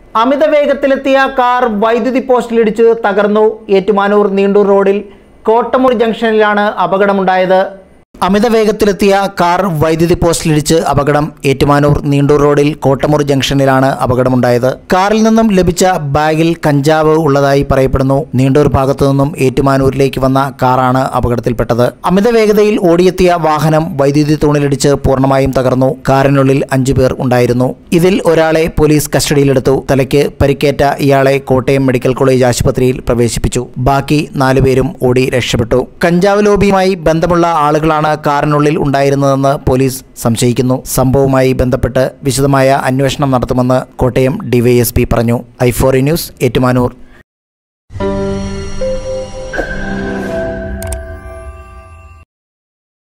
അമിത വേഗത്തിലെത്തിയ car വൈദ്യുതി പോസ്റ്റിലിടിച്ച് തകർന്നു ഏറ്റുമാനൂർ നീണ്ടൂർ റോഡിൽ കോട്ടമൂർ ജംഗ്ഷനിലാണ് അപകടമുണ്ടായത് അമിത വേഗത്തിലെത്തിയ കാർ വൈദ്യുതി പോസ്റ്റിലിടിച്ച് അപകടം ഏറ്റുമാനൂർ നീണ്ടൂർ റോഡിൽ കോട്ടമൂർ ജംഗ്ഷനിലാണ് അപകടമുണ്ടായത് കാറിൽ നിന്നും ലഭിച്ച ബാഗിൽ കഞ്ചാവ് ഉള്ളതായി പറയപ്പെടുന്നു നീണ്ടൂർ ഭാഗത്തു നിന്നും ഏറ്റുമാനൂരിലേക്ക് വന്ന കാറാണ് അപകടത്തിൽപ്പെട്ടത് അമിത വേഗതയിൽ ഓടിയെത്തിയ വാഹനം വൈദ്യുതി തൂണിലിടിച്ച് പൂർണ്ണമായും തകർന്നു കാറിനുള്ളിൽ അഞ്ചു പേർ ഉണ്ടായിരുന്നു ഇതിൽ ഒരാളെ പോലീസ് കസ്റ്റഡിയിലെടുത്തു തലയ്ക്ക് പരിക്കേറ്റ ഇയാളെ കോട്ടയം മെഡിക്കൽ കോളേജ് ആശുപത്രിയിൽ പ്രവേശിപ്പിച്ചു ബാക്കി നാലുപേരും ഓടി രക്ഷപ്പെട്ടു കഞ്ചാവ് ലോബിയുമായി ബന്ധമുള്ള ആളുകളാണ് കാറിനുള്ളിൽ ഉണ്ടായിരുന്നതെന്ന് പോലീസ് സംശയിക്കുന്നു സംഭവവുമായി ബന്ധപ്പെട്ട് വിശദമായ അന്വേഷണം നടത്തുമെന്ന് കോട്ടയം ഡിവൈഎസ്പി പറഞ്ഞു ഐഫോറി ന്യൂസ് ഏറ്റുമാനൂർ